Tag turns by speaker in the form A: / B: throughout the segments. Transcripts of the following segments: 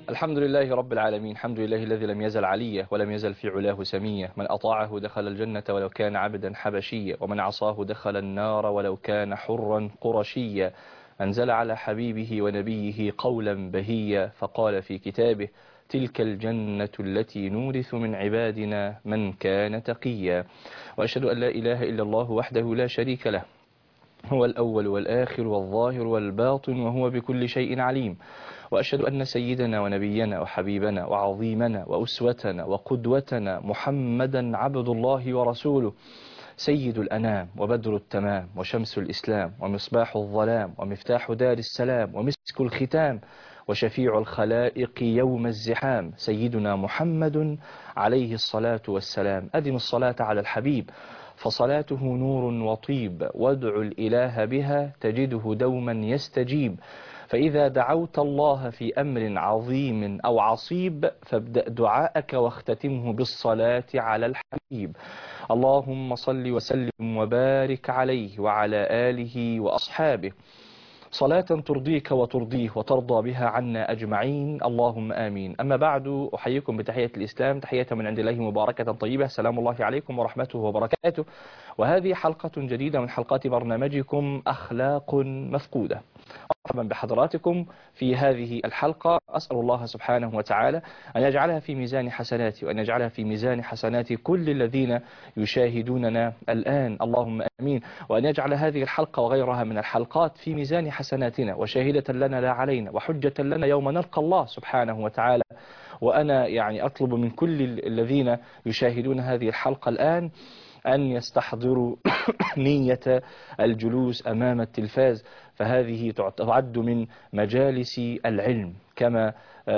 A: الحمد لله رب العالمين الحمد لله الذي لم يزل عليا ولم يزل في علاه سميا من أطاعه دخل الجنة ولو كان عبدا حبشيا ومن عصاه دخل النار ولو كان حرا قرشيا أنزل على حبيبه ونبيه قولا بهيا فقال في كتابه تلك الجنة التي نورث من عبادنا من كان تقيا وأشهد أن لا إله إلا الله وحده لا شريك له هو الأول والآخر والظاهر والباطن وهو بكل شيء عليم وأشهد أن سيدنا ونبينا وحبيبنا وعظيمنا وأسوتنا وقدوتنا محمدا عبد الله ورسوله سيد الأنام وبدر التمام وشمس الإسلام ومصباح الظلام ومفتاح دار السلام ومسك الختام وشفيع الخلائق يوم الزحام سيدنا محمد عليه الصلاة والسلام أدم الصلاة على الحبيب فصلاته نور وطيب وادع الإله بها تجده دوما يستجيب فإذا دعوت الله في أمر عظيم أو عصيب فابدأ دعاءك واختتمه بالصلاة على الحبيب اللهم صل وسلم وبارك عليه وعلى آله وأصحابه صلاة ترضيك وترضيه وترضى بها عنا أجمعين اللهم آمين أما بعد أحييكم بتحية الإسلام تحية من عند الله مباركة طيبة سلام الله عليكم ورحمته وبركاته وهذه حلقة جديدة من حلقات برنامجكم أخلاق مفقودة مرحبا بحضراتكم في هذه الحلقة أسأل الله سبحانه وتعالى أن يجعلها في ميزان حسناتي وأن يجعلها في ميزان حسنات كل الذين يشاهدوننا الآن اللهم أمين وأن يجعل هذه الحلقة وغيرها من الحلقات في ميزان حسناتنا وشاهدة لنا لا علينا وحجة لنا يوم نلقى الله سبحانه وتعالى وأنا يعني أطلب من كل الذين يشاهدون هذه الحلقة الآن أن يستحضروا نية الجلوس أمام التلفاز فهذه تعد من مجالس العلم كما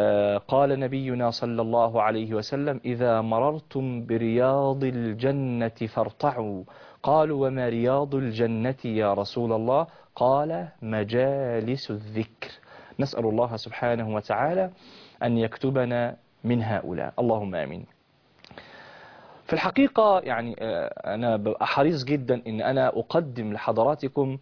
A: قال نبينا صلى الله عليه وسلم إذا مررتم برياض الجنة فارتعوا قالوا وما رياض الجنة يا رسول الله قال مجالس الذكر نسأل الله سبحانه وتعالى أن يكتبنا من هؤلاء اللهم آمين في الحقيقة يعني أنا ببقى حريص جدا أن أنا أقدم لحضراتكم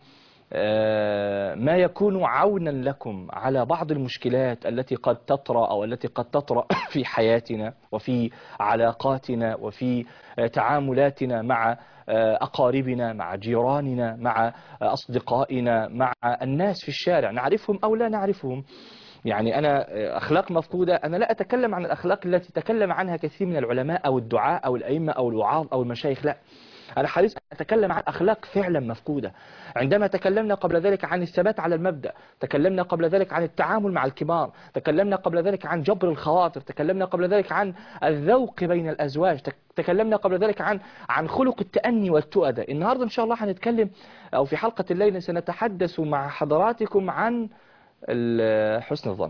A: ما يكون عونا لكم على بعض المشكلات التي قد تطرأ أو التي قد تطرأ في حياتنا وفي علاقاتنا وفي تعاملاتنا مع أقاربنا مع جيراننا مع أصدقائنا مع الناس في الشارع نعرفهم أو لا نعرفهم يعني أنا أخلاق مفقودة أنا لا أتكلم عن الأخلاق التي تكلم عنها كثير من العلماء أو الدعاء أو الأئمة أو الوعاظ أو المشايخ لا أنا حريص أتكلم عن أخلاق فعلا مفقودة عندما تكلمنا قبل ذلك عن الثبات على المبدأ تكلمنا قبل ذلك عن التعامل مع الكبار تكلمنا قبل ذلك عن جبر الخواطر تكلمنا قبل ذلك عن الذوق بين الأزواج تكلمنا قبل ذلك عن عن خلق التأني والتؤدة النهاردة إن شاء الله هنتكلم أو في حلقة الليلة سنتحدث مع حضراتكم عن حسن الظن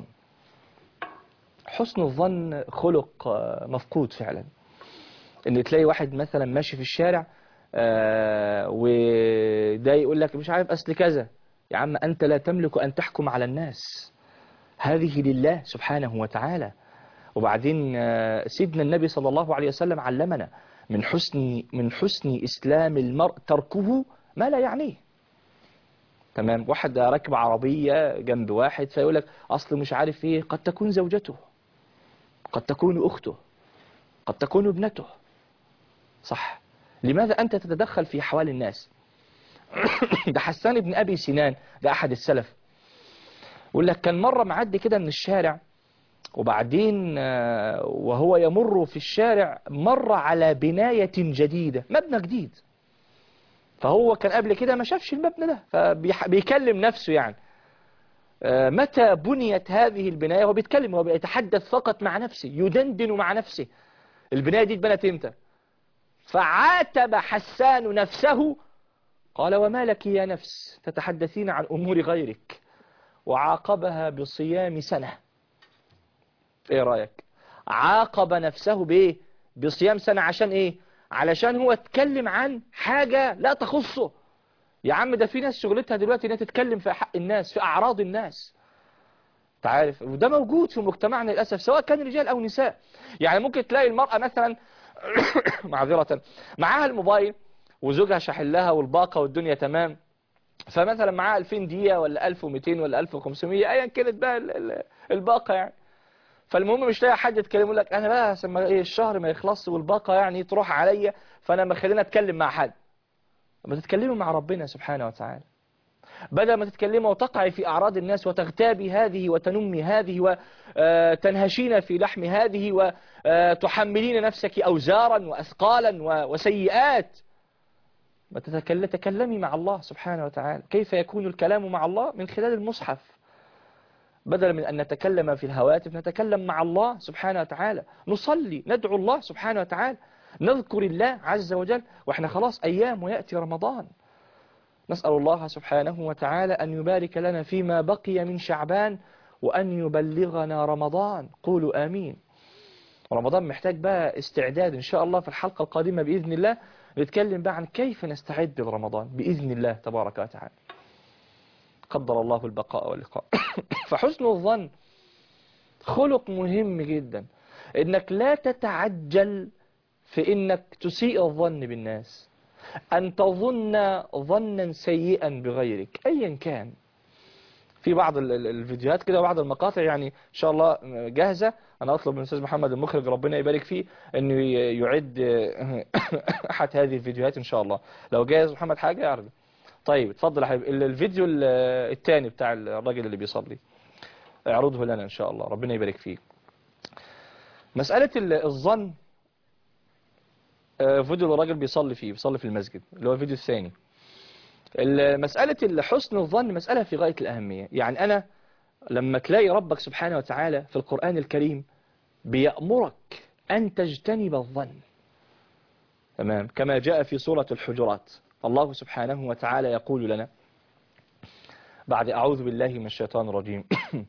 A: حسن الظن خلق مفقود فعلا ان تلاقي واحد مثلا ماشي في الشارع آه وده يقول لك مش عارف اصل كذا يا عم انت لا تملك ان تحكم على الناس هذه لله سبحانه وتعالى وبعدين آه سيدنا النبي صلى الله عليه وسلم علمنا من حسن من حسن اسلام المرء تركه ما لا يعنيه تمام واحد راكب عربية جنب واحد فيقول لك أصل مش عارف إيه قد تكون زوجته قد تكون أخته قد تكون ابنته صح لماذا أنت تتدخل في أحوال الناس ده حسان بن أبي سنان ده أحد السلف يقول لك كان مرة معدي كده من الشارع وبعدين وهو يمر في الشارع مر على بناية جديدة مبنى جديد فهو كان قبل كده ما شافش المبنى ده فبيكلم نفسه يعني متى بنيت هذه البناية هو بيتكلم هو بيتحدث فقط مع نفسه يدندن مع نفسه البناية دي اتبنت امتى فعاتب حسان نفسه قال وما لك يا نفس تتحدثين عن أمور غيرك وعاقبها بصيام سنة ايه رأيك عاقب نفسه بايه بصيام سنة عشان ايه علشان هو اتكلم عن حاجة لا تخصه يا عم ده في ناس شغلتها دلوقتي انها تتكلم في حق الناس في اعراض الناس تعرف وده موجود في مجتمعنا للأسف سواء كان رجال او نساء يعني ممكن تلاقي المرأة مثلا معذرة معاها الموبايل وزوجها شاحن لها والباقة والدنيا تمام فمثلا معاها 2000 دقيقة ولا 1200 ولا 1500 ايا كانت بقى الباقة يعني فالمهم مش لاقي حد يتكلم يقول لك انا بقى لما ايه الشهر ما يخلص والباقه يعني تروح عليا فانا ما خلينا اتكلم مع حد ما تتكلموا مع ربنا سبحانه وتعالى بدل ما تتكلموا وتقعي في أعراض الناس وتغتابي هذه وتنمي هذه وتنهشين في لحم هذه وتحملين نفسك أوزارا وأثقالا و- وسيئات ما تتكل- تكلمي مع الله سبحانه وتعالى كيف يكون الكلام مع الله من خلال المصحف بدلا من أن نتكلم في الهواتف نتكلم مع الله سبحانه وتعالى نصلي ندعو الله سبحانه وتعالى نذكر الله عز وجل وإحنا خلاص أيام ويأتي رمضان نسأل الله سبحانه وتعالى أن يبارك لنا فيما بقي من شعبان وأن يبلغنا رمضان قولوا آمين رمضان محتاج بقى استعداد إن شاء الله في الحلقة القادمة بإذن الله نتكلم بقى عن كيف نستعد لرمضان بإذن الله تبارك وتعالى قدر الله البقاء واللقاء فحسن الظن خلق مهم جدا انك لا تتعجل في انك تسيء الظن بالناس ان تظن ظنا سيئا بغيرك ايا كان في بعض ال- ال- الفيديوهات كده وبعض المقاطع يعني ان شاء الله جاهزة انا اطلب من الاستاذ محمد المخرج ربنا يبارك فيه انه ي- يعد احد هذه الفيديوهات ان شاء الله لو جاهز محمد حاجة يعرض طيب اتفضل يا حبيبي ال- الفيديو ال- الثاني بتاع الراجل اللي بيصلي اعرضه لنا ان شاء الله ربنا يبارك فيه مسألة ال- الظن آه، فيديو الراجل بيصلي فيه بيصلي في المسجد اللي هو الفيديو الثاني ال- مسألة حسن الظن مسألة في غاية الأهمية يعني أنا لما تلاقي ربك سبحانه وتعالى في القرآن الكريم بيأمرك أن تجتنب الظن تمام كما جاء في سورة الحجرات الله سبحانه وتعالى يقول لنا بعد أعوذ بالله من الشيطان الرجيم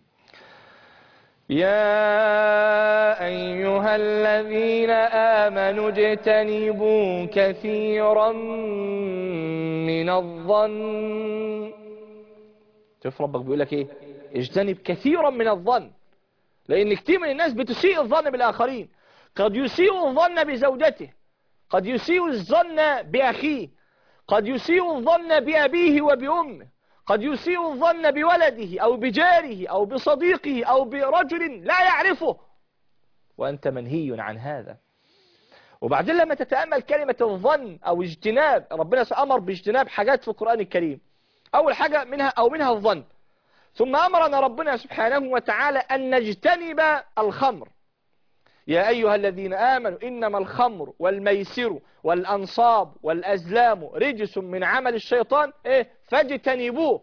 A: يا أيها الذين آمنوا اجتنبوا كثيرا من الظن شوف ربك بيقول لك ايه اجتنب كثيرا من الظن لأن كتير من الناس بتسيء الظن بالآخرين قد يسيء الظن بزوجته قد يسيء الظن بأخيه قد يسيء الظن بأبيه وبأمه قد يسيء الظن بولده أو بجاره أو بصديقه أو برجل لا يعرفه وأنت منهي عن هذا وبعدين لما تتأمل كلمة الظن أو اجتناب ربنا أمر باجتناب حاجات في القرآن الكريم أول حاجة منها أو منها الظن ثم أمرنا ربنا سبحانه وتعالى أن نجتنب الخمر يا أيها الذين آمنوا إنما الخمر والميسر والأنصاب والأزلام رجس من عمل الشيطان إيه فاجتنبوه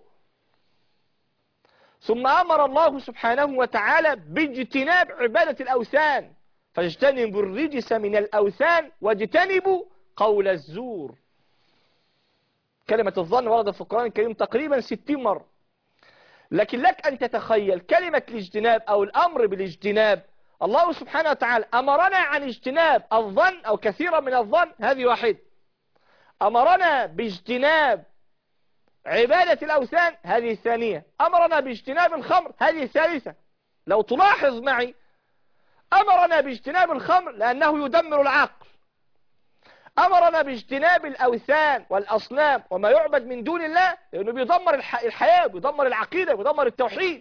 A: ثم أمر الله سبحانه وتعالى باجتناب عبادة الأوثان فاجتنبوا الرجس من الأوثان واجتنبوا قول الزور كلمة الظن وردت في القرآن الكريم تقريبا ستين مرة لكن لك أن تتخيل كلمة الاجتناب أو الأمر بالاجتناب الله سبحانه وتعالى أمرنا عن اجتناب الظن أو كثيرا من الظن هذه واحد أمرنا باجتناب عبادة الأوثان هذه الثانية أمرنا باجتناب الخمر هذه الثالثة لو تلاحظ معي أمرنا باجتناب الخمر لأنه يدمر العقل أمرنا باجتناب الأوثان والأصنام وما يعبد من دون الله لأنه بيدمر الح... الحياة بيدمر العقيدة بيدمر التوحيد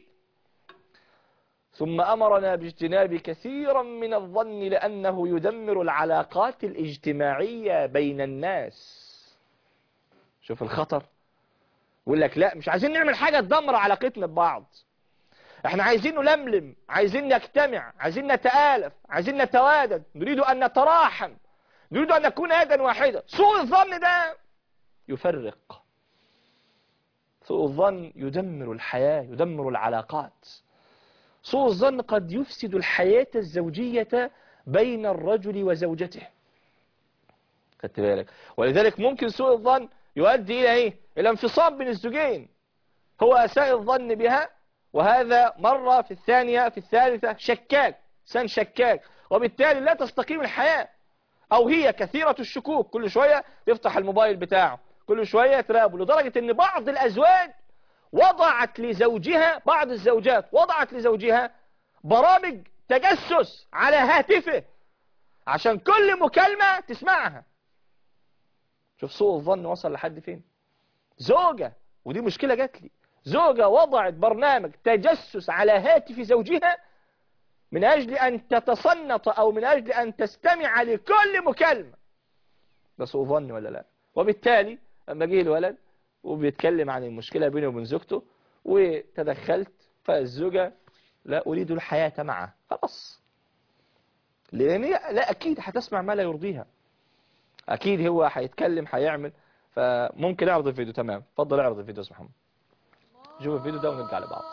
A: ثم أمرنا باجتناب كثيرا من الظن لأنه يدمر العلاقات الاجتماعية بين الناس شوف الخطر يقول لك لا مش عايزين نعمل حاجة تدمر علاقتنا ببعض احنا عايزين نلملم عايزين نجتمع عايزين نتآلف عايزين نتوادد نريد أن نتراحم نريد أن نكون يدا واحدة سوء الظن ده يفرق سوء الظن يدمر الحياة يدمر العلاقات سوء الظن قد يفسد الحياة الزوجية بين الرجل وزوجته خدت بالك ولذلك ممكن سوء الظن يؤدي إلى إيه؟ إلى انفصام بين الزوجين هو أساء الظن بها وهذا مرة في الثانية في الثالثة شكاك سن شكاك وبالتالي لا تستقيم الحياة أو هي كثيرة الشكوك كل شوية يفتح الموبايل بتاعه كل شوية ترابه لدرجة أن بعض الأزواج وضعت لزوجها بعض الزوجات وضعت لزوجها برامج تجسس على هاتفه عشان كل مكالمة تسمعها شوف سوء الظن وصل لحد فين زوجة ودي مشكلة جات لي زوجة وضعت برنامج تجسس على هاتف زوجها من أجل أن تتصنت أو من أجل أن تستمع لكل مكالمة ده سوء ظن ولا لا وبالتالي لما جه الولد وبيتكلم عن المشكلة بينه وبين زوجته وتدخلت فالزوجة لا أريد الحياة معه خلاص لأن هي لا أكيد هتسمع ما لا يرضيها أكيد هو هيتكلم هيعمل فممكن اعرض الفيديو تمام اتفضل اعرض الفيديو يا أستاذ محمد شوف الفيديو ده ونرجع لبعض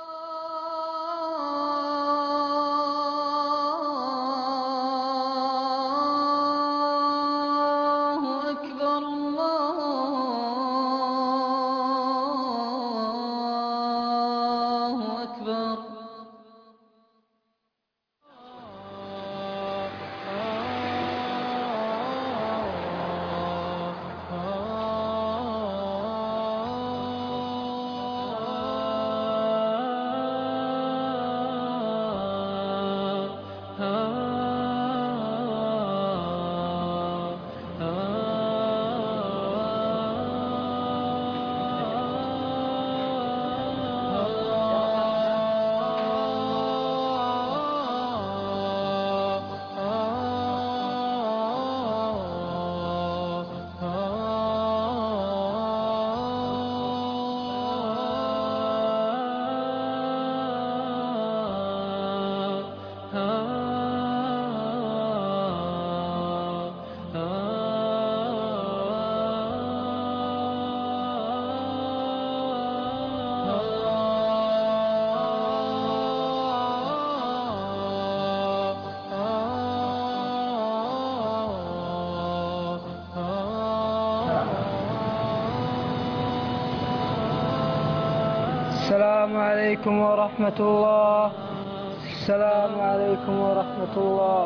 B: الله أكبر الله أكبر
C: السلام عليكم ورحمة الله السلام عليكم ورحمة الله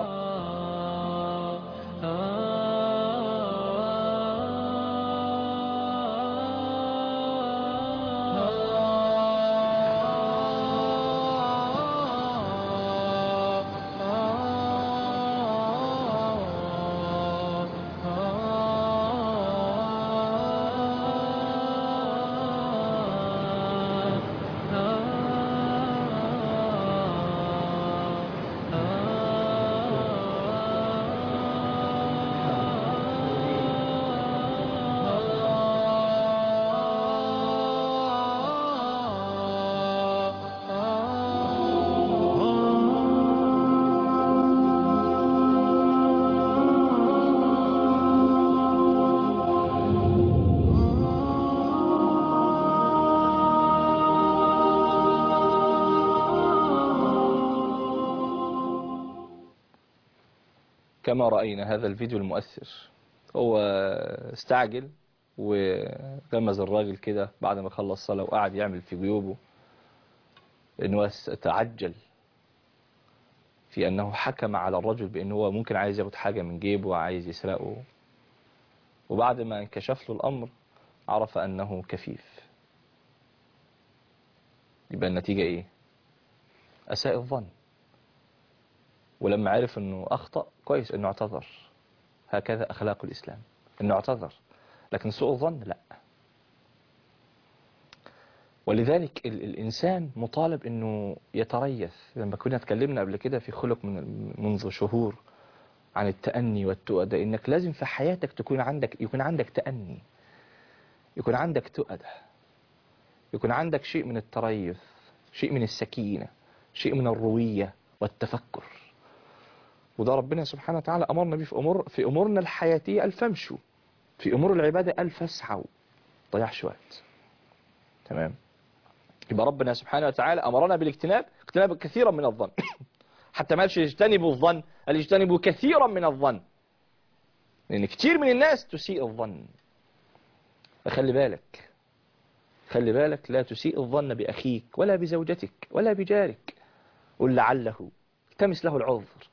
A: كما رأينا هذا الفيديو المؤثر هو استعجل وغمز الراجل كده بعد ما خلص صلاة وقعد يعمل في جيوبه لأنه تعجل في أنه حكم على الرجل بأنه هو ممكن عايز ياخد حاجة من جيبه وعايز يسرقه وبعد ما انكشف له الأمر عرف أنه كفيف يبقى النتيجة إيه أساء الظن ولما عرف أنه أخطأ كويس أنه اعتذر هكذا أخلاق الإسلام أنه اعتذر لكن سوء الظن لا ولذلك ال الإنسان مطالب أنه يتريث لما كنا اتكلمنا قبل كده في خلق من منذ شهور عن التأني والتؤدة إنك لازم في حياتك تكون عندك يكون عندك تأني يكون عندك تؤدة يكون عندك شيء من التريث شيء من السكينة شيء من الروية والتفكر وده ربنا سبحانه وتعالى أمرنا به في أمور في أمورنا الحياتية ألف امشوا في أمور العبادة ألف اسعوا ضيعش وقت تمام يبقى ربنا سبحانه وتعالى أمرنا بالاجتناب اجتناب كثيرا من الظن حتى ما قالش اجتنبوا الظن قال اجتنبوا كثيرا من الظن لأن كتير من الناس تسيء الظن فخلي بالك خلي بالك لا تسيء الظن بأخيك ولا بزوجتك ولا بجارك قل لعله التمس له العذر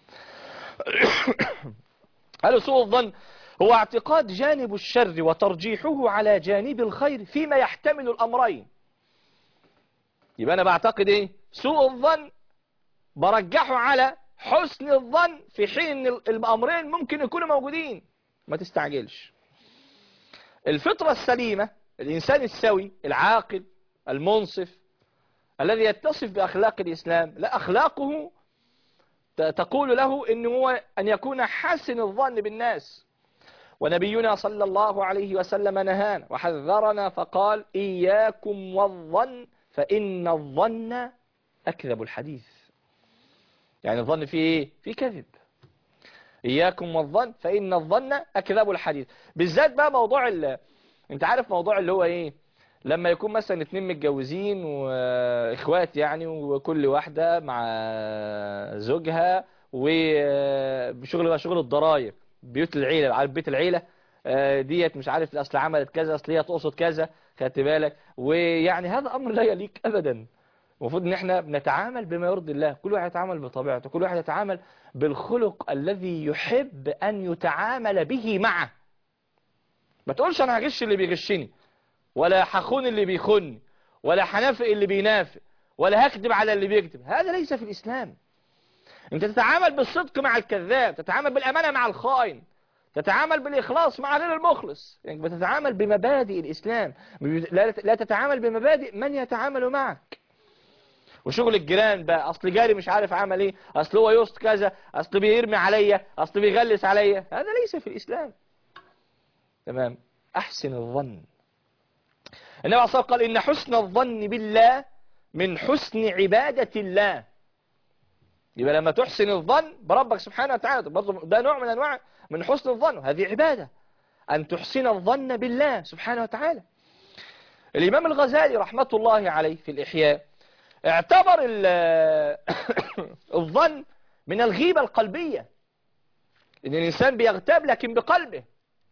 A: هل سوء الظن هو اعتقاد جانب الشر وترجيحه على جانب الخير فيما يحتمل الأمرين يبقى أنا بعتقد إيه سوء الظن برجحه على حسن الظن في حين ان الأمرين ممكن يكونوا موجودين ما تستعجلش الفطرة السليمة الإنسان السوي العاقل المنصف الذي يتصف بأخلاق الإسلام لا أخلاقه ت- تقول له إن هو أن يكون حسن الظن بالناس ونبينا صلى الله عليه وسلم نهانا وحذرنا فقال إياكم والظن فإن الظن أكذب الحديث يعني الظن فيه إيه؟ فيه كذب إياكم والظن فإن الظن أكذب الحديث بالذات بقى موضوع ال... أنت عارف موضوع اللي هو إيه لما يكون مثلا اتنين متجوزين واخوات يعني وكل واحدة مع زوجها وشغل بقى شغل الضراير بيوت العيلة عارف بيت العيلة آه، ديت مش عارف اصل عملت كذا اصل هي تقصد كذا خدت بالك ويعني هذا امر لا يليق ابدا المفروض ان احنا بنتعامل بما يرضي الله كل واحد يتعامل بطبيعته كل واحد يتعامل بالخلق الذي يحب ان يتعامل به معه ما تقولش انا هغش اللي بيغشني ولا هخون اللي بيخوني ولا هنافق اللي بينافق ولا هكذب على اللي بيكذب هذا ليس في الإسلام انت تتعامل بالصدق مع الكذاب تتعامل بالأمانة مع الخائن تتعامل بالإخلاص مع غير المخلص يعني بتتعامل بمبادئ الإسلام لا لا تتعامل بمبادئ من يتعامل معك وشغل الجيران بقى اصل جاري مش عارف عمل ايه اصل هو يوسط كذا اصل بيرمي عليا اصل بيغلس عليا هذا ليس في الإسلام تمام احسن الظن النبي عليه الصلاة والسلام قال إن حسن الظن بالله من حسن عبادة الله يبقى لما تحسن الظن بربك سبحانه وتعالى برضه ده نوع من أنواع من حسن الظن هذه عبادة أن تحسن الظن بالله سبحانه وتعالى الإمام الغزالي رحمة الله عليه في الإحياء اعتبر ال- الظن من الغيبة القلبية إن الإنسان بيغتاب لكن بقلبه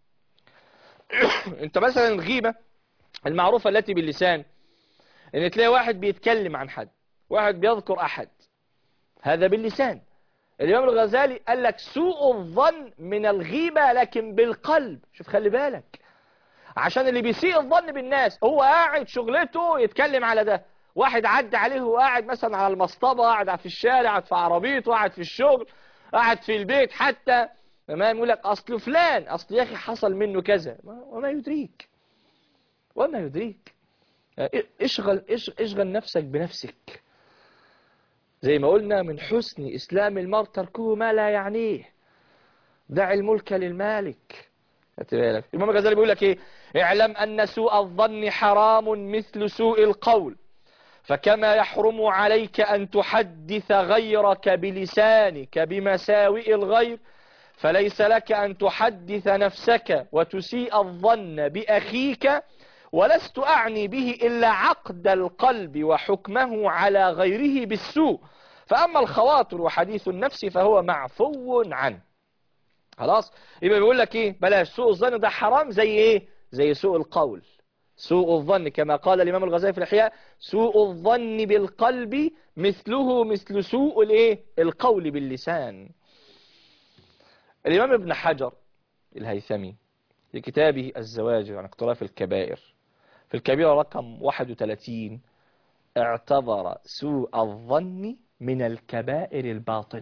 A: انت مثلا الغيبة المعروفة التي باللسان ان تلاقي واحد بيتكلم عن حد واحد بيذكر احد هذا باللسان الامام الغزالي قال لك سوء الظن من الغيبة لكن بالقلب شوف خلي بالك عشان اللي بيسيء الظن بالناس هو قاعد شغلته يتكلم على ده واحد عدى عليه وقاعد مثلا على المصطبة قاعد في الشارع قاعد في عربيته قاعد في الشغل قاعد في البيت حتى تمام يقول لك اصل فلان اصل يا اخي حصل منه كذا وما يدريك وما يدريك اشغل اشغل نفسك بنفسك زي ما قلنا من حسن إسلام المرء تركه ما لا يعنيه دع الملك للمالك خدت بالك الإمام الغزالي بيقول لك إيه اعلم أن سوء الظن حرام مثل سوء القول فكما يحرم عليك أن تحدث غيرك بلسانك بمساوئ الغير فليس لك أن تحدث نفسك وتسيء الظن بأخيك ولست أعني به إلا عقد القلب وحكمه على غيره بالسوء فأما الخواطر وحديث النفس فهو معفو عنه خلاص يبقى بيقول لك ايه بلاش سوء الظن ده حرام زي ايه زي سوء القول سوء الظن كما قال الإمام الغزالي في الإحياء سوء الظن بالقلب مثله مثل سوء الايه القول باللسان الإمام ابن حجر الهيثمي في كتابه الزواج عن اقتراف الكبائر في الكبيرة رقم 31 اعتبر سوء الظن من الكبائر الباطنة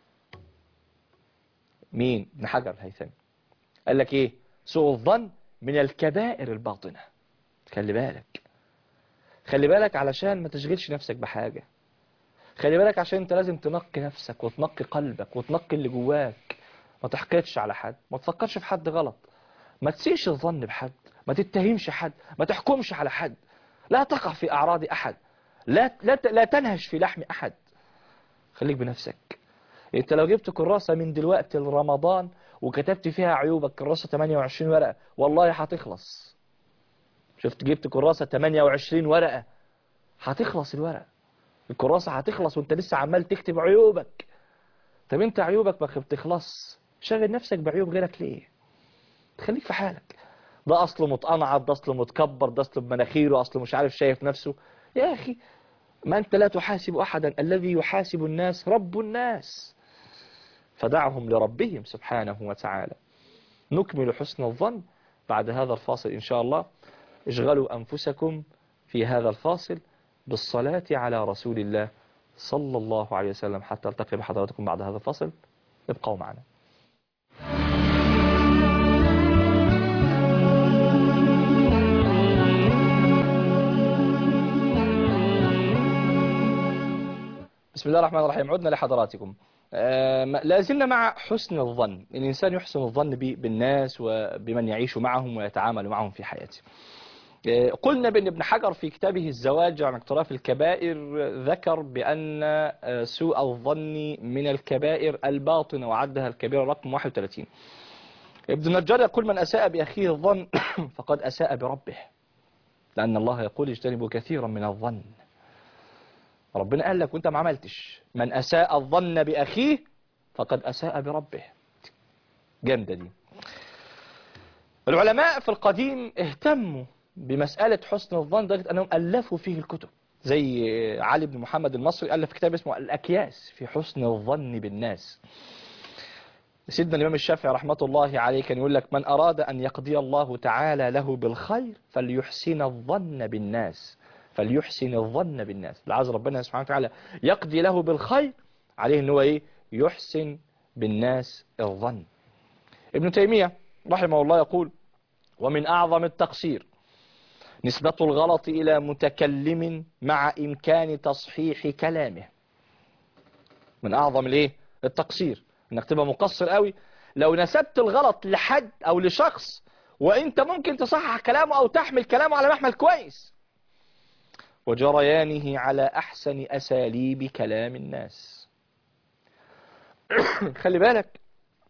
A: مين ابن حجر الهيثمي قال لك ايه سوء الظن من الكبائر الباطنة خلي بالك خلي بالك علشان ما تشغلش نفسك بحاجة خلي بالك عشان انت لازم تنقي نفسك وتنقي قلبك وتنقي اللي جواك ما تحقدش على حد ما تفكرش في حد غلط ما تسيش الظن بحد ما تتهمش حد ما تحكمش على حد لا تقع في أعراض أحد لا, لا, لا تنهش في لحم أحد خليك بنفسك انت لو جبت كراسة من دلوقتي لرمضان وكتبت فيها عيوبك كراسة 28 ورقة والله هتخلص شفت جبت كراسة 28 ورقة هتخلص الورقة الكراسة هتخلص وانت لسه عمال تكتب عيوبك طب انت عيوبك ما بتخلص شغل نفسك بعيوب غيرك ليه خليك في حالك ده اصله متقنعط ده اصله متكبر ده اصله بمناخيره اصله مش عارف شايف نفسه يا اخي ما انت لا تحاسب احدا الذي يحاسب الناس رب الناس فدعهم لربهم سبحانه وتعالى نكمل حسن الظن بعد هذا الفاصل ان شاء الله اشغلوا انفسكم في هذا الفاصل بالصلاة على رسول الله صلى الله عليه وسلم حتى التقي بحضراتكم بعد هذا الفاصل ابقوا معنا بسم الله الرحمن الرحيم عدنا لحضراتكم آه، ما- لا زلنا مع حسن الظن الإنسان يحسن الظن ب- بالناس وبمن يعيش معهم ويتعامل معهم في حياته آه، قلنا بأن ابن حجر في كتابه الزواج عن اقتراف الكبائر آه، ذكر بأن آه، سوء الظن من الكبائر الباطنة وعدها الكبيرة رقم 31 ابن النجار يقول من أساء بأخيه الظن فقد أساء بربه لأن الله يقول اجتنبوا كثيرا من الظن ربنا قال لك وانت ما عملتش من أساء الظن بأخيه فقد أساء بربه جامدة دي العلماء في القديم اهتموا بمسألة حسن الظن لدرجة أنهم ألفوا فيه الكتب زي علي بن محمد المصري ألف كتاب اسمه الأكياس في حسن الظن بالناس سيدنا الإمام الشافعي رحمة الله عليه كان يقول لك من أراد أن يقضي الله تعالى له بالخير فليحسن الظن بالناس فليحسن الظن بالناس العز ربنا سبحانه وتعالى يقضي له بالخير عليه أنه إيه يحسن بالناس الظن ابن تيمية رحمه الله يقول ومن أعظم التقصير نسبة الغلط إلى متكلم مع إمكان تصحيح كلامه من أعظم الإيه التقصير انك تبقى مقصر قوي لو نسبت الغلط لحد او لشخص وانت ممكن تصحح كلامه او تحمل كلامه على محمل كويس وجريانه على احسن اساليب كلام الناس خلي بالك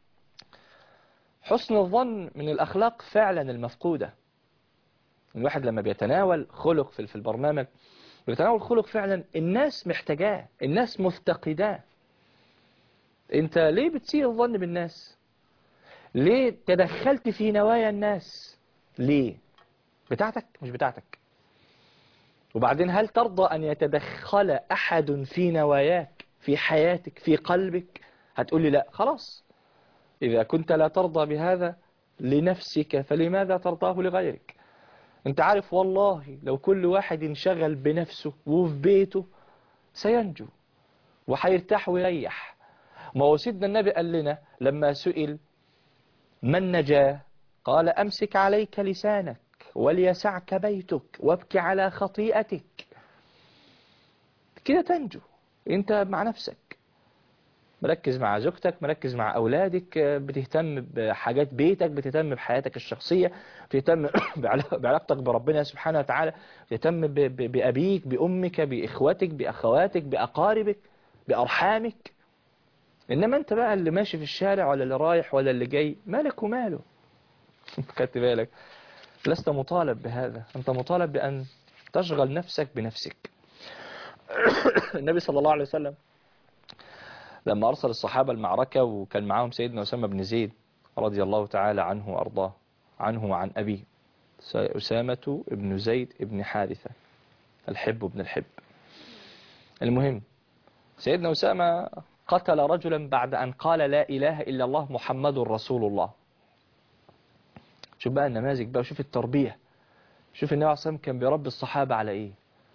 A: حسن الظن من الاخلاق فعلا المفقودة الواحد لما بيتناول خلق في في البرنامج بيتناول خلق فعلا الناس محتاجاه الناس مفتقداه انت ليه بتسيء الظن بالناس ليه تدخلت في نوايا الناس ليه بتاعتك مش بتاعتك وبعدين هل ترضى ان يتدخل احد في نواياك في حياتك في قلبك هتقول لي لا خلاص اذا كنت لا ترضى بهذا لنفسك فلماذا ترضاه لغيرك انت عارف والله لو كل واحد انشغل بنفسه وفي بيته سينجو وهيرتاح ويريح ما هو سيدنا النبي قال لنا لما سئل من نجا قال أمسك عليك لسانك وليسعك بيتك وابكي على خطيئتك كده تنجو انت مع نفسك مركز مع زوجتك مركز مع أولادك بتهتم بحاجات بيتك بتهتم بحياتك الشخصية بتهتم بعلاقتك بربنا سبحانه وتعالى بتهتم ب- ب- بأبيك بأمك بإخوتك بأخواتك بأقاربك بأرحامك إنما أنت بقى اللي ماشي في الشارع ولا اللي رايح ولا اللي جاي مالك وماله خدت بالك لست مطالب بهذا أنت مطالب بأن تشغل نفسك بنفسك النبي صلى الله عليه وسلم لما أرسل الصحابة المعركة وكان معاهم سيدنا أسامة بن زيد رضي الله تعالى عنه وأرضاه عنه وعن أبيه أسامة بن زيد بن حارثة الحب بن الحب المهم سيدنا أسامة قتل رجلا بعد أن قال لا إله إلا الله محمد رسول الله شوف بقى النماذج بقى شوف التربية شوف النبي عليه الصلاة والسلام كان بيربي الصحابة على إيه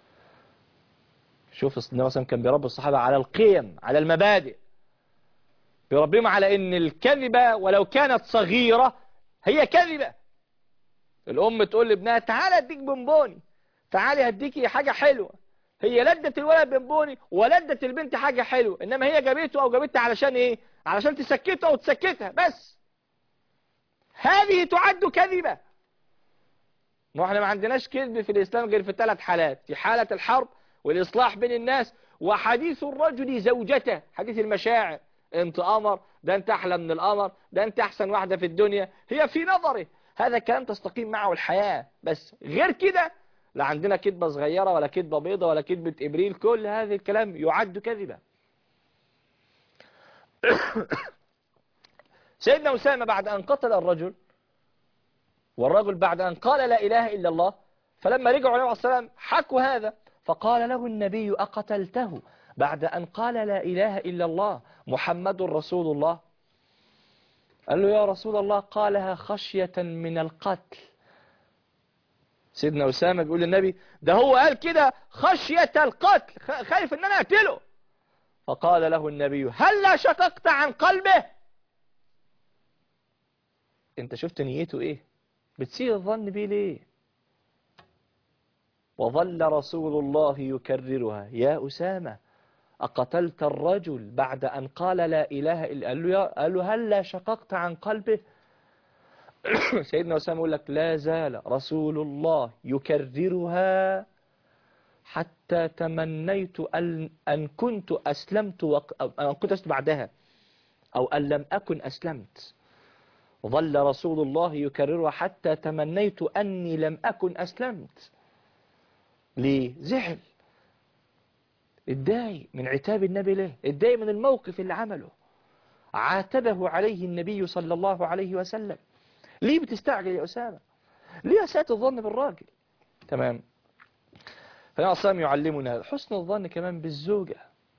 A: شوف النبي عليه الصلاة والسلام كان بيربي الصحابة على القيم على المبادئ بيربيهم على إن الكذبة ولو كانت صغيرة هي كذبة الأم تقول لابنها تعالى أديك بونبوني تعالي هديكي حاجة حلوة هي لدت الولد بونبوني ولدت البنت حاجة حلوة إنما هي جابته أو جابتها علشان إيه علشان تسكتها وتسكتها بس هذه تعد كذبة ما احنا ما عندناش كذب في الإسلام غير في ثلاث حالات في حالة الحرب والإصلاح بين الناس وحديث الرجل زوجته حديث المشاعر انت قمر ده انت احلى من القمر ده انت احسن واحدة في الدنيا هي في نظره هذا كلام تستقيم معه الحياة بس غير كده لا عندنا كذبة صغيرة ولا كذبة بيضة ولا كذبة إبريل كل هذا الكلام يعد كذبا سيدنا أسامة بعد أن قتل الرجل والرجل بعد أن قال لا إله إلا الله فلما رجعوا عليه السلام حكوا هذا فقال له النبي أقتلته بعد أن قال لا إله إلا الله محمد رسول الله قال له يا رسول الله قالها خشية من القتل سيدنا أسامة بيقول للنبي ده هو قال كده خشية القتل خايف ان انا اقتله فقال له النبي هل لا شققت عن قلبه انت شفت نيته ايه بتسيء الظن بيه ليه وظل رسول الله يكررها يا أسامة أقتلت الرجل بعد أن قال لا إله إلا قال له, يا قال له هل لا شققت عن قلبه سيدنا أسامة يقول لك لا زال رسول الله يكررها حتى تمنيت أن, أن كنت أسلمت وق... أو أن كنت أسلمت بعدها أو أن لم أكن أسلمت ظل رسول الله يكررها حتى تمنيت أني لم أكن أسلمت ليه؟ زعل اتضايق من عتاب النبي له اتضايق من الموقف اللي عمله عاتبه عليه النبي صلى الله عليه وسلم ليه بتستعجل يا أسامة ليه أساءت الظن بالراجل تمام فيا عصام يعلمنا حسن الظن كمان بالزوجة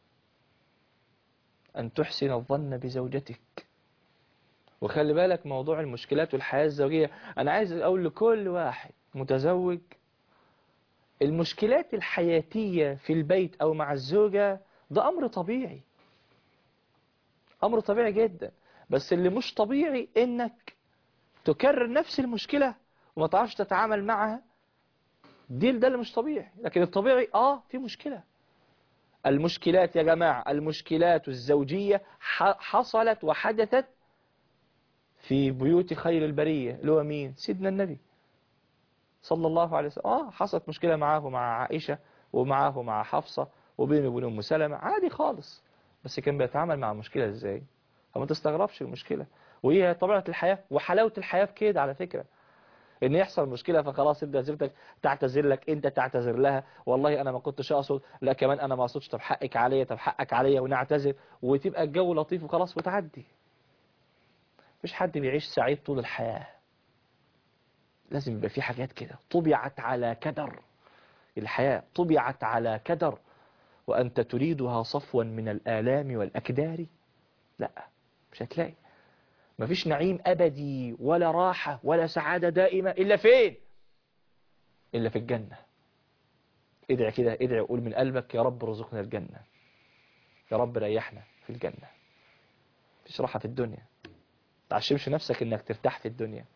A: أن تحسن الظن بزوجتك وخلي بالك موضوع المشكلات والحياة الزوجية أنا عايز أقول لكل واحد متزوج المشكلات الحياتية في البيت أو مع الزوجة ده أمر طبيعي أمر طبيعي جدا بس اللي مش طبيعي إنك تكرر نفس المشكلة وما تعرفش تتعامل معها دي ده اللي مش طبيعي لكن الطبيعي آه في مشكلة المشكلات يا جماعة المشكلات الزوجية حصلت وحدثت في بيوت خير البرية اللي هو مين سيدنا النبي صلى الله عليه وسلم آه حصلت مشكلة معاه مع عائشة ومعاه مع حفصة وبينه وبين أم سلمة عادي خالص بس كان بيتعامل مع المشكلة ازاي فما تستغربش المشكلة وهي طبيعة الحياة وحلاوة الحياة بكده على فكرة ان يحصل مشكلة فخلاص تبدأ زوجتك تعتذر لك انت تعتذر لها والله انا ما كنتش اقصد لا كمان انا ما اقصدش طب حقك عليا طب حقك عليا ونعتذر وتبقى الجو لطيف وخلاص وتعدي مفيش حد بيعيش سعيد طول الحياة لازم يبقى في حاجات كده طبعت على كدر الحياة طبعت على كدر وأنت تريدها صفوا من الآلام والأكدار لا مش هتلاقي مفيش نعيم أبدي ولا راحة ولا سعادة دائمة إلا فين إلا في الجنة ادعي كده ادعي وقول من قلبك يا رب رزقنا الجنة يا رب ريحنا في الجنة مفيش راحة في الدنيا تعشمش نفسك انك ترتاح في الدنيا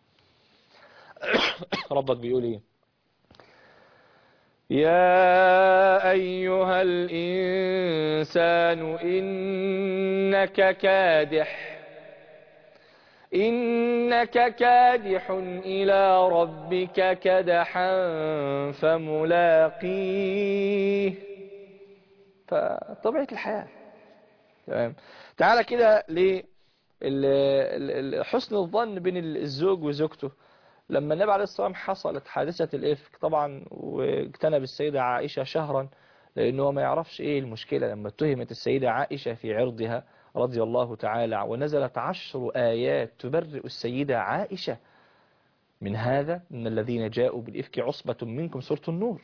A: ربك بيقول ايه يا أيها الإنسان إنك كادح إنك كادح إلى ربك كدحا فملاقيه فطبيعة الحياة تمام تعالى كده لحسن الظن بين الزوج وزوجته لما النبي عليه الصلاة والسلام حصلت حادثة الإفك طبعا واجتنب السيدة عائشة شهرا لأنه ما يعرفش إيه المشكلة لما اتهمت السيدة عائشة في عرضها رضي الله تعالى ونزلت عشر آيات تبرئ السيدة عائشة من هذا من الذين جاءوا بالإفك عصبة منكم سورة النور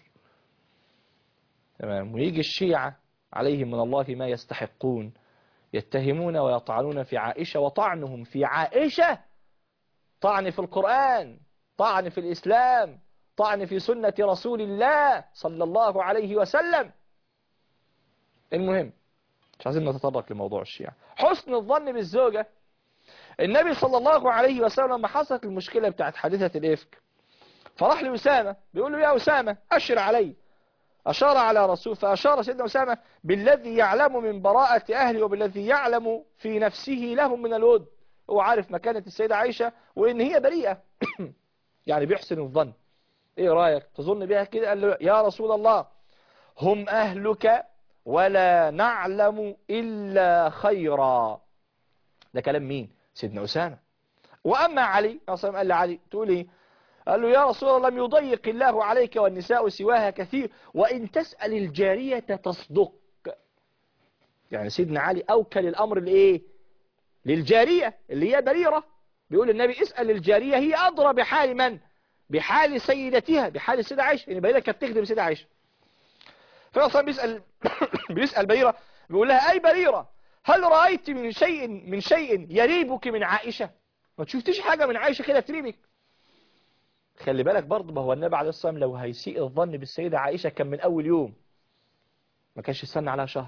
A: تمام ويجي الشيعة عليهم من الله ما يستحقون يتهمون ويطعنون في عائشة وطعنهم في عائشة طعن في القرآن طعن في الإسلام طعن في سنة رسول الله صلى الله عليه وسلم المهم مش عايزين نتطرق لموضوع الشيعة حسن الظن بالزوجة النبي صلى الله عليه وسلم لما حصلت المشكلة بتاعت حادثة الإفك فراح لأسامة بيقول له يا أسامة أشر علي أشار على رسول فأشار سيدنا أسامة بالذي يعلم من براءة أهلي وبالذي يعلم في نفسه لهم من الود هو عارف مكانة السيدة عائشة وإن هي بريئة يعني بيحسن الظن إيه رأيك تظن بها كده قال له يا رسول الله هم أهلك ولا نعلم إلا خيرا ده كلام مين سيدنا أسامة وأما علي أصلا قال لعلي تقول إيه قال له يا رسول الله لم يضيق الله عليك والنساء سواها كثير وإن تسأل الجارية تصدق يعني سيدنا علي أوكل الأمر لإيه للجارية اللي هي بريرة بيقول النبي اسأل الجارية هي أدرى بحال من بحال سيدتها بحال السيدة عائشة يعني بريرة كانت تخدم السيدة عائشة فأصلا بيسأل بيسأل بريرة بيقول لها أي بريرة هل رأيت من شيء من شيء يريبك من عائشة ما تشوفتيش حاجة من عائشة كده تريبك خلي بالك برضه ما هو النبي عليه الصلاة والسلام لو هيسيء الظن بالسيدة عائشة كان من أول يوم ما كانش يستنى عليها شهر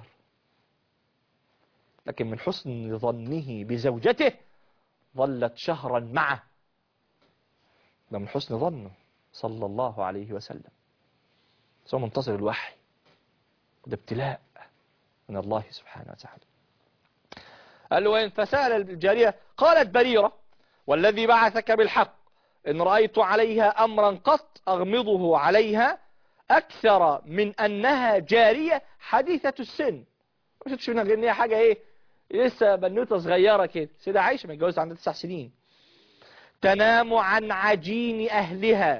A: لكن من حسن ظنه بزوجته ظلت شهرا معه ده من حسن ظنه صلى الله عليه وسلم هو منتصر الوحي ده ابتلاء من الله سبحانه وتعالى قال له وين فسأل الجارية قالت بريرة والذي بعثك بالحق إن رأيت عليها أمرا قط أغمضه عليها أكثر من أنها جارية حديثة السن مش تشوفنا غير إن هي حاجة إيه لسه بنوتة صغيرة كده سيدة عايشة متجوزة عندها تسع سنين تنام عن عجين أهلها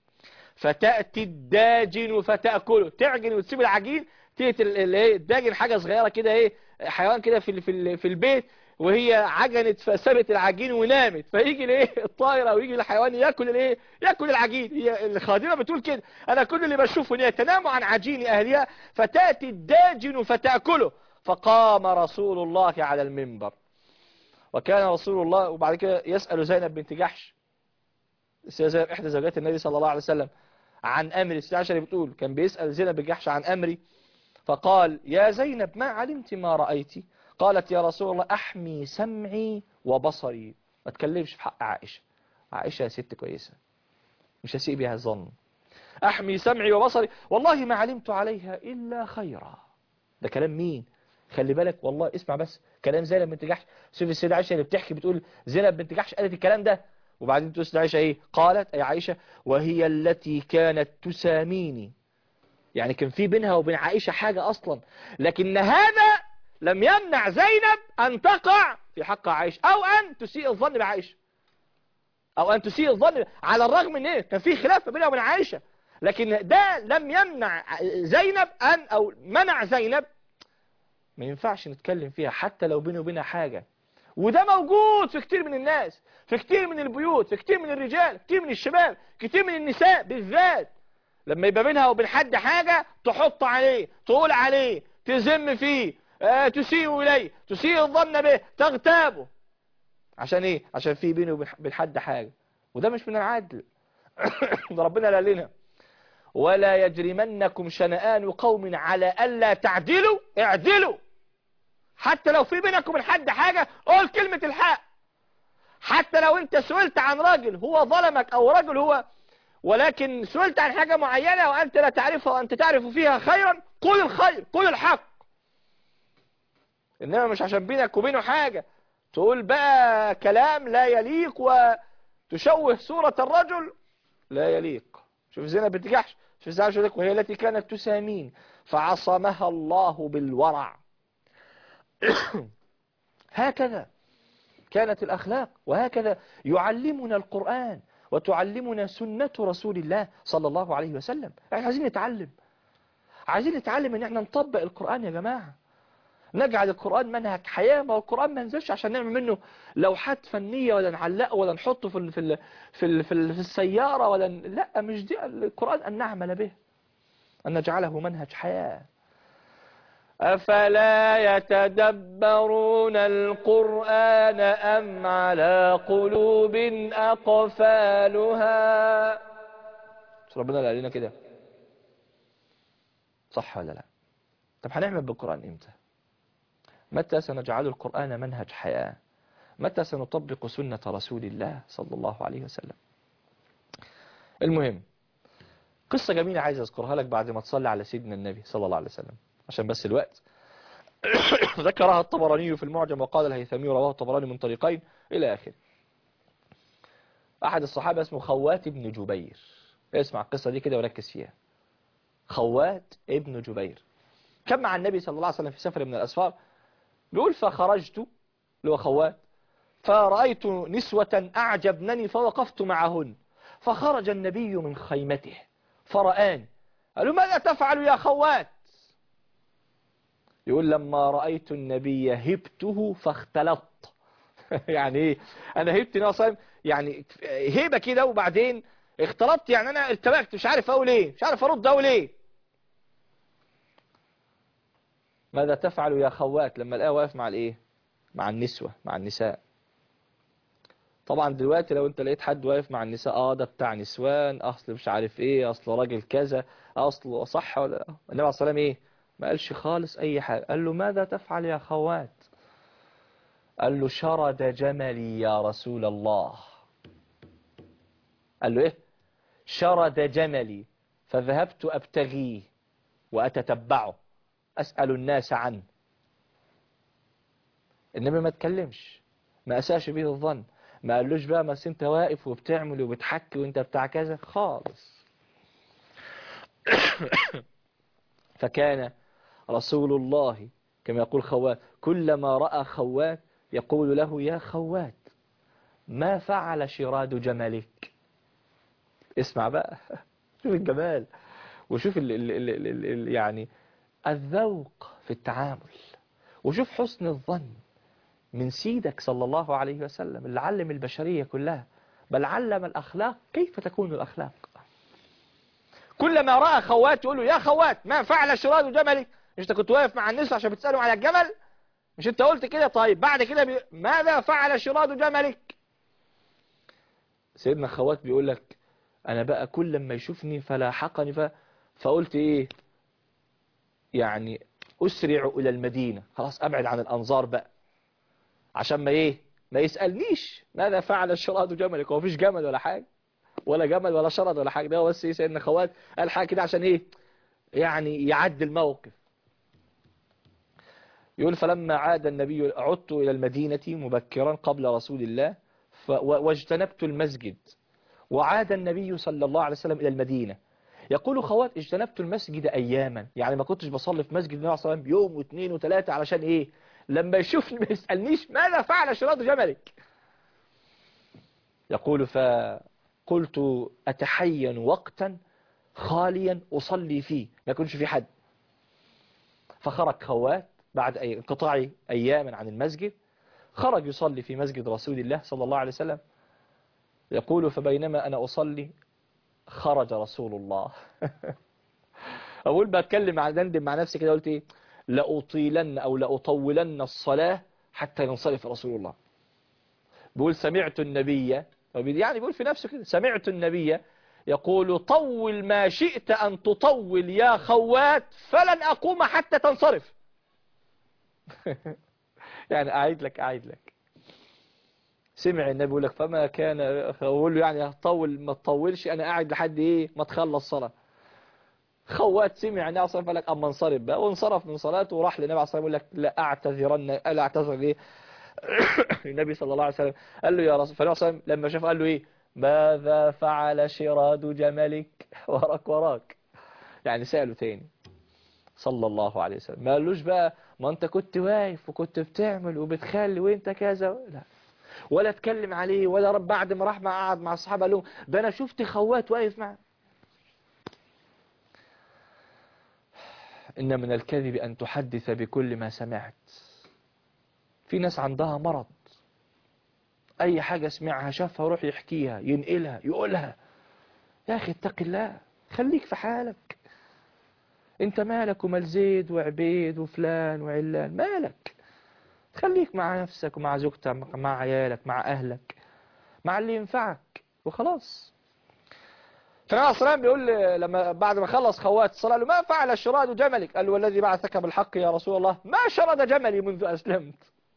A: فتأتي الداجن فتأكله تعجن وتسيب العجين تأتي ال- ال- إيه الداجن حاجة صغيرة كده ايه حيوان كده في ال- في ال- في البيت وهي عجنت فسابت العجين ونامت فيجي الايه الطائر او يجي الحيوان ياكل الايه ياكل العجين هي الخادمه بتقول كده انا كل اللي بشوفه ان هي تنام عن عجين اهلها فتاتي الداجن فتاكله فقام رسول الله على المنبر وكان رسول الله وبعد كده يسال زينب بنت جحش السيدة زينب احدى زوجات النبي صلى الله عليه وسلم عن امر السيدة عائشة بتقول كان بيسال زينب بن جحش عن امري فقال يا زينب ما علمت ما رأيت قالت يا رسول الله أحمي سمعي وبصري ما تكلمش في حق عائشة عائشة ست كويسة مش هسيء بها الظن أحمي سمعي وبصري والله ما علمت عليها إلا خيرا ده كلام مين خلي بالك والله اسمع بس كلام زينب بنت جحش شوف السيدة عائشة اللي بتحكي بتقول زينب بنت جحش قالت الكلام ده وبعدين تقول السيدة عائشة ايه قالت أي عائشة وهي التي كانت تساميني يعني كان في بينها وبين عائشة حاجة أصلا لكن هذا لم يمنع زينب أن تقع في حق عائشة أو أن تسيء الظن بعائشة أو أن تسيء الظن على الرغم من إيه كان في خلاف بينها وبين عائشة لكن ده لم يمنع زينب أن أو منع زينب ما ينفعش نتكلم فيها حتى لو بيني وبينها حاجة وده موجود في كتير من الناس في كتير من البيوت في كتير من الرجال كتير من الشباب كتير من النساء بالذات لما يبقى بينها وبين حد حاجة تحط عليه تقول عليه تذم فيه آه تسيء إليه تسيء الظن به تغتابه عشان ايه عشان في بينه وبين حد حاجة وده مش من العدل ده ربنا قال لنا ولا يجرمنكم شنآن قوم على ألا تعدلوا اعدلوا حتى لو في بينك وبين حد حاجة قول كلمة الحق حتى لو انت سئلت عن راجل هو ظلمك او رجل هو ولكن سئلت عن حاجة معينة وأنت لا تعرفها وأنت تعرف فيها خيرا قل الخير قل الحق إنما مش عشان بينك وبينه حاجة تقول بقى كلام لا يليق وتشوه صورة الرجل لا يليق شوف زينب بنت جحش شوف زينب بنت وهي التي كانت تسامين فعصمها الله بالورع هكذا كانت الأخلاق وهكذا يعلمنا القرآن وتعلمنا سنة رسول الله صلى الله عليه وسلم احنا عايزين نتعلم عايزين نتعلم ان احنا نطبق القرآن يا جماعة نجعل القرآن منهج حياة ما القرآن ما نزلش عشان نعمل منه لوحات فنية ولا نعلقه ولا نحطه في ال في ال في, ال في, ال في السيارة ولا ن... لا مش دي القرآن أن نعمل به أن نجعله منهج حياة أفلا يتدبرون القرآن أم على قلوب أقفالها مش ربنا قال لنا كده صح ولا لا طب هنعمل بالقرآن امتى متى سنجعل القرآن منهج حياة متى سنطبق سنة رسول الله صلى الله عليه وسلم المهم قصة جميلة عايز أذكرها لك بعد ما تصلي على سيدنا النبي صلى الله عليه وسلم عشان بس الوقت ذكرها الطبراني في المعجم وقال الهيثمي رواه الطبراني من طريقين إلى آخره أحد الصحابة اسمه خوات بن جبير اسمع القصة دي كده وركز فيها خوات ابن جبير كان مع النبي صلى الله عليه وسلم في سفر من الأسفار بيقول فخرجت اللي هو خوات فرأيت نسوة أعجبنني فوقفت معهن فخرج النبي من خيمته فرآني قالوا ماذا تفعل يا خوات يقول لما رأيت النبي هبته فاختلط يعني ايه انا هبت ناصر يعني هيبة كده وبعدين اختلطت يعني انا ارتبكت مش عارف اقول ايه مش عارف ارد اقول ايه ماذا تفعل يا خوات لما الآية واقف مع الايه مع النسوة مع النساء طبعا دلوقتي لو انت لقيت حد واقف مع النساء اه ده بتاع نسوان اصل مش عارف ايه اصل راجل كذا اصل صح ولا النبي عليه الصلاه والسلام ايه ما قالش خالص اي حاجه قال له ماذا تفعل يا خوات قال له شرد جملي يا رسول الله قال له ايه شرد جملي فذهبت ابتغيه واتتبعه أسأل الناس عنه النبي ما تكلمش ما أساش به الظن ما قالوش بقى ما انت واقف وبتعمل وبتحكي وانت بتاع كذا خالص فكان رسول الله كما يقول خوات كلما رأى خوات يقول له يا خوات ما فعل شراد جملك اسمع بقى شوف الجمال وشوف ال ال ال ال ال يعني الذوق في التعامل وشوف حسن الظن من سيدك صلى الله عليه وسلم اللي علم البشرية كلها بل علم الأخلاق كيف تكون الأخلاق كلما رأى خوات يقول له يا خوات ما فعل شراد جملك مش انت كنت واقف مع النساء عشان بتسألوا على الجمل مش انت قلت كده طيب بعد كده بي... ماذا فعل شراد جملك سيدنا خوات بيقول لك انا بقى كل لما يشوفني فلاحقني ف... فقلت ايه يعني اسرع الى المدينة خلاص ابعد عن الانظار بقى عشان ما ايه ما يسألنيش ماذا فعل شراد جملك هو مفيش جمل ولا حاجة ولا جمل ولا شرد ولا حاجة ده هو بس ايه سيدنا خوات قال حاجة كده عشان ايه يعني يعدي الموقف يقول فلما عاد النبي عدت إلى المدينة مبكرا قبل رسول الله واجتنبت المسجد وعاد النبي صلى الله عليه وسلم إلى المدينة يقول خوات اجتنبت المسجد أياما يعني ما كنتش بصلي في مسجد النبي صلى الله عليه وسلم يوم واثنين وثلاثة علشان إيه لما يشوفني ما يسألنيش ماذا فعل شراط جملك يقول فقلت أتحين وقتا خاليا أصلي فيه ما يكونش في حد فخرج خوات بعد أي انقطاع أيام عن المسجد خرج يصلي في مسجد رسول الله صلى الله عليه وسلم يقول فبينما أنا أصلي خرج رسول الله أقول بتكلم مع دندن مع نفسي كده قلت إيه لأطيلن أو لأطولن الصلاة حتى ينصرف رسول الله بيقول سمعت النبي يعني بيقول في نفسه كده سمعت النبي يقول طول ما شئت أن تطول يا خوات فلن أقوم حتى تنصرف يعني أعيد لك أعيد لك سمع النبي يقول لك فما كان أقول له يعني طول ما تطولش أنا قاعد لحد إيه ما تخلص صلاة خوات سمع النبي صلى الله عليه وسلم أما انصرف بقى وانصرف من صلاته وراح للنبي صلى الله عليه وسلم يقول لك لا أعتذرن لا أعتذر ليه النبي صلى الله عليه وسلم قال له يا رسول فالنبي صلى الله عليه وسلم لما شاف قال له إيه ماذا فعل شراد جملك وراك وراك يعني سأله تاني صلى الله عليه وسلم ما قالوش بقى ما انت كنت واقف وكنت بتعمل وبتخلي وانت كذا لا ولا اتكلم عليه ولا رب بعد ما راح مع قعد مع الصحابه قال لهم ده انا شفت خوات واقف معاه ان من الكذب ان تحدث بكل ما سمعت في ناس عندها مرض اي حاجة سمعها شافها يروح يحكيها ينقلها يقولها يا اخي اتق الله خليك في حالك انت مالك ومال زيد وعبيد وفلان وعلان مالك خليك مع نفسك ومع زوجتك مع عيالك مع اهلك مع اللي ينفعك وخلاص فالنبي صلى الله عليه وسلم بيقول لما بعد ما خلص خوات الصلاة له ما فعل شراد جملك قال له والذي بعثك بالحق يا رسول الله ما شرد جملي منذ أسلمت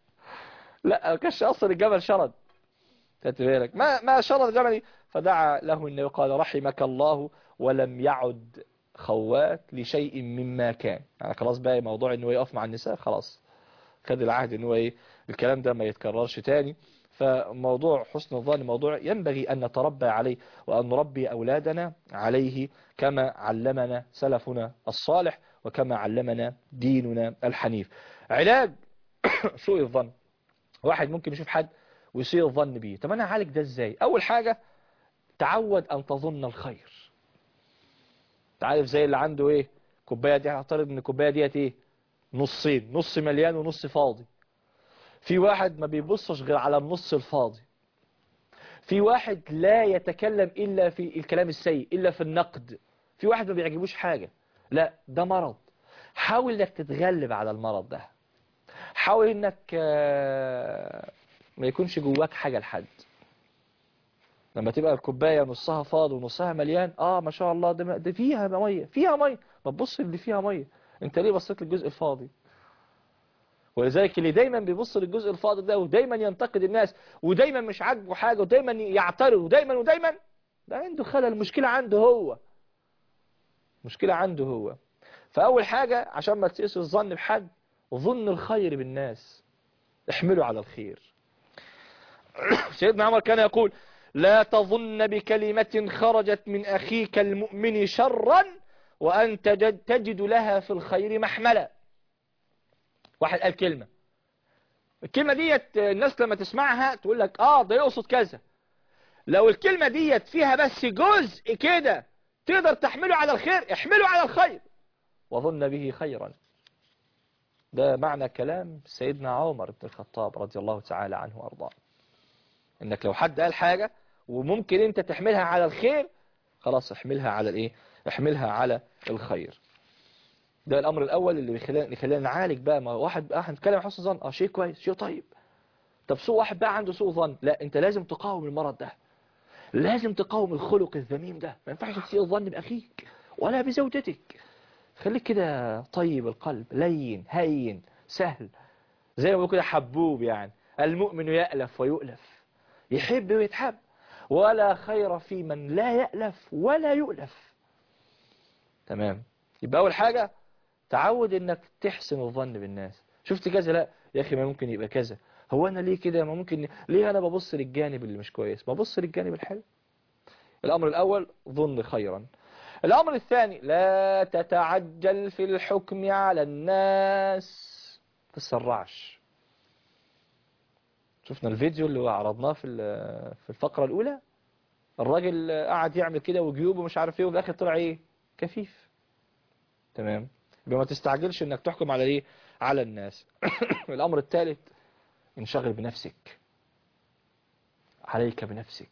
A: لا كش أصل الجمل شرد بالك ما ما شرد جملي فدعا له النبي قال رحمك الله ولم يعد خوات لشيء مما كان يعني خلاص بقى موضوع انه يقف مع النساء خلاص خد العهد انه ايه الكلام ده ما يتكررش تاني فموضوع حسن الظن موضوع ينبغي أن نتربى عليه وأن نربي أولادنا عليه كما علمنا سلفنا الصالح وكما علمنا ديننا الحنيف علاج سوء الظن واحد ممكن يشوف حد ويسيء الظن بيه طب أنا أعالج ده إزاي أول حاجة تعود أن تظن الخير تعرف زي اللي عنده إيه كوباية دي هعترض إن الكوباية ديت إيه نصين نص مليان ونص فاضي في واحد ما بيبصش غير على النص الفاضي في واحد لا يتكلم إلا في الكلام السيء إلا في النقد في واحد ما بيعجبوش حاجة لا ده مرض حاول انك تتغلب على المرض ده حاول انك ما يكونش جواك حاجة لحد لما تبقى الكوباية نصها فاضي ونصها مليان اه ما شاء الله ده, ده فيها مية فيها مية ما تبص اللي فيها مية انت ليه بصيت للجزء الفاضي ولذلك اللي دايما بيبص للجزء الفاضل ده ودايما ينتقد الناس ودايما مش عاجبه حاجة ودايما يعترض ودايما ودايما ده عنده خلل المشكلة عنده هو مشكلة عنده هو فأول حاجة عشان ما تسيسوا الظن بحد ظن الخير بالناس احملوا على الخير سيدنا عمر كان يقول لا تظن بكلمة خرجت من أخيك المؤمن شرا وأنت تجد, تجد لها في الخير محملا واحد قال كلمة الكلمة ديت الناس لما تسمعها تقول لك اه ده يقصد كذا لو الكلمة ديت فيها بس جزء كده تقدر تحمله على الخير احمله على الخير وظن به خيرا ده معنى كلام سيدنا عمر بن الخطاب رضي الله تعالى عنه وارضاه انك لو حد قال حاجة وممكن انت تحملها على الخير خلاص احملها على الايه احملها على الخير ده الامر الاول اللي بيخلينا يخلينا نعالج بقى ما واحد بقى هنتكلم عن حسن ظن اه شيء كويس شيء طيب طب سوء واحد بقى عنده سوء ظن لا انت لازم تقاوم المرض ده لازم تقاوم الخلق الذميم ده ما ينفعش تسيء الظن باخيك ولا بزوجتك خليك كده طيب القلب لين هين سهل زي ما بيقولوا كده حبوب يعني المؤمن يألف ويؤلف يحب ويتحب ولا خير في من لا يألف ولا يؤلف تمام يبقى أول حاجة تعود انك تحسن الظن بالناس شفت كذا لا يا اخي ما ممكن يبقى كذا هو انا ليه كده ما ممكن ليه انا ببص للجانب اللي مش كويس ببص للجانب الحلو الامر الاول ظن خيرا الامر الثاني لا تتعجل في الحكم على الناس تسرعش شفنا الفيديو اللي عرضناه في في الفقرة الاولى الراجل قعد يعمل كده وجيوبه مش عارف ايه وفي الاخر طلع ايه كفيف تمام يبقى ما تستعجلش انك تحكم على ايه على الناس الامر الثالث انشغل بنفسك عليك بنفسك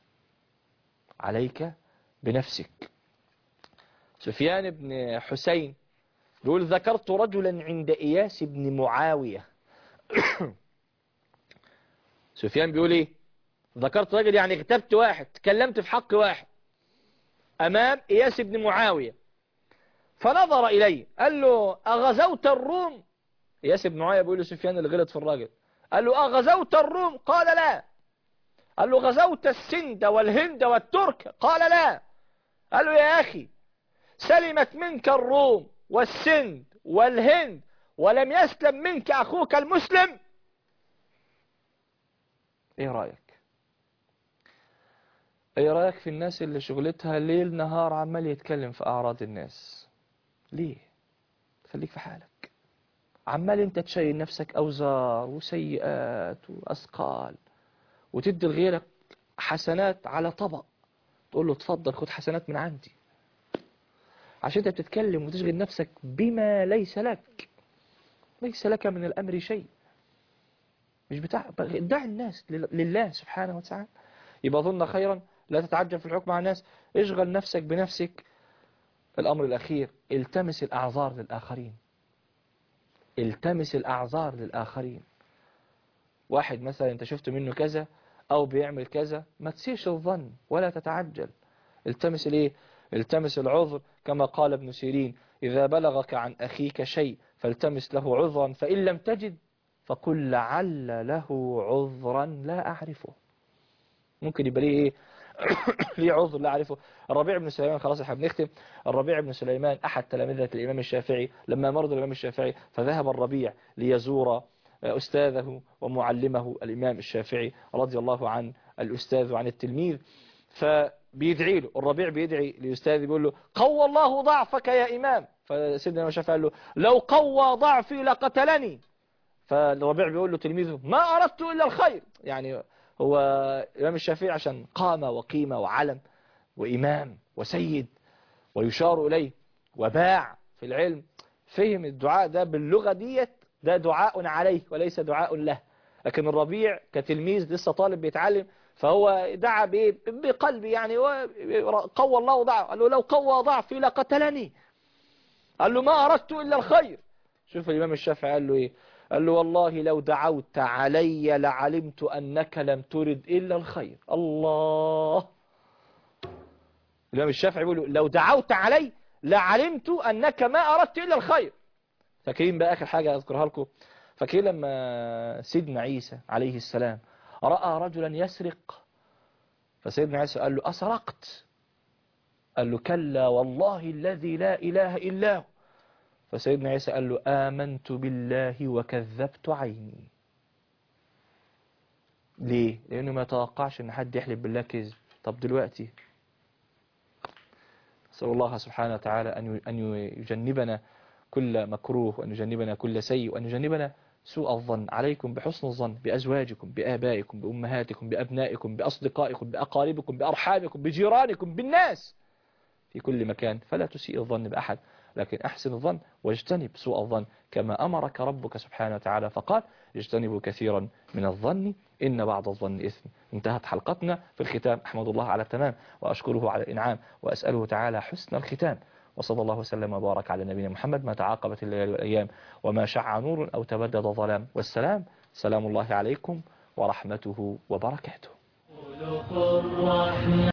A: عليك بنفسك سفيان بن حسين يقول ذكرت رجلا عند إياس بن معاوية سفيان بيقول ايه ذكرت رجل يعني اغتبت واحد تكلمت في حق واحد أمام إياس بن معاوية فنظر إليه قال له أغزوت الروم إياس بن معاوية بيقول له سفيان اللي غلط في الراجل قال له أغزوت الروم قال لا قال له غزوت السند والهند والترك قال لا قال له يا أخي سلمت منك الروم والسند والهند ولم يسلم منك أخوك المسلم ايه رأيك ايه رأيك في الناس اللي شغلتها ليل نهار عمال يتكلم في أعراض الناس ليه خليك في حالك عمال انت تشيل نفسك أوزار وسيئات وأثقال وتدي لغيرك حسنات على طبق تقول له اتفضل خد حسنات من عندي عشان انت بتتكلم وتشغل نفسك بما ليس لك ليس لك من الأمر شيء مش بتاع دع الناس لله سبحانه وتعالى يبقى ظن خيرا لا تتعجل في الحكم على الناس اشغل نفسك بنفسك الأمر الأخير التمس الأعذار للآخرين التمس الأعذار للآخرين واحد مثلا انت شفت منه كذا أو بيعمل كذا ما تسيش الظن ولا تتعجل التمس الايه التمس العذر كما قال ابن سيرين إذا بلغك عن أخيك شيء فالتمس له عذرا فإن لم تجد فقل لعل له عذرا لا أعرفه ممكن يبقى ليه ايه ليه عذر لا أعرفه الربيع بن سليمان خلاص احنا بنختم الربيع بن سليمان أحد تلامذة الإمام الشافعي لما مرض الإمام الشافعي فذهب الربيع ليزور أستاذه ومعلمه الإمام الشافعي رضي الله عن الأستاذ وعن التلميذ فبيدعي له الربيع بيدعي لأستاذه بيقول له قوى الله ضعفك يا إمام فسيدنا الإمام الشافعي قال له لو قوى ضعفي لقتلني فالربيع بيقول له تلميذه ما أردت إلا الخير يعني هو الإمام الشافعي عشان قامة وقيمة وعلم وإمام وسيد ويشار إليه وباع في العلم فهم الدعاء ده باللغة ديت ده دعاء عليه وليس دعاء له لكن الربيع كتلميذ لسه طالب بيتعلم فهو دعا بقلبي يعني قوى الله ضعف قال له لو قوى ضعفي لقتلني قال له ما أردت إلا الخير شوف الإمام الشافعي قال له إيه قال له والله لو دعوت علي لعلمت أنك لم ترد إلا الخير الله الإمام الشافعي بيقول لو دعوت علي لعلمت أنك ما أردت إلا الخير فاكرين بقى آخر حاجة أذكرها لكم فاكرين لما سيدنا عيسى عليه السلام رأى رجلا يسرق فسيدنا عيسى قال له أسرقت قال له كلا والله الذي لا إله إلا هو فسيدنا عيسى قال له آمنت بالله وكذبت عيني ليه؟ لأنه ما يتوقعش أن حد يحلف بالله كذب طب دلوقتي نسأل الله سبحانه وتعالى أن أن يجنبنا كل مكروه وأن يجنبنا كل سيء وأن يجنبنا سوء الظن عليكم بحسن الظن بأزواجكم بآبائكم بأمهاتكم بأبنائكم بأصدقائكم بأقاربكم بأرحامكم بجيرانكم بالناس في كل مكان فلا تسيء الظن بأحد لكن أحسن الظن واجتنب سوء الظن كما أمرك ربك سبحانه وتعالى فقال اجتنبوا كثيرا من الظن إن بعض الظن إثم انتهت حلقتنا في الختام أحمد الله على التمام وأشكره على الإنعام وأسأله تعالى حسن الختام وصلى الله وسلم وبارك على نبينا محمد ما تعاقبت الليالي والأيام وما شع نور أو تبدد ظلام والسلام سلام الله عليكم ورحمته وبركاته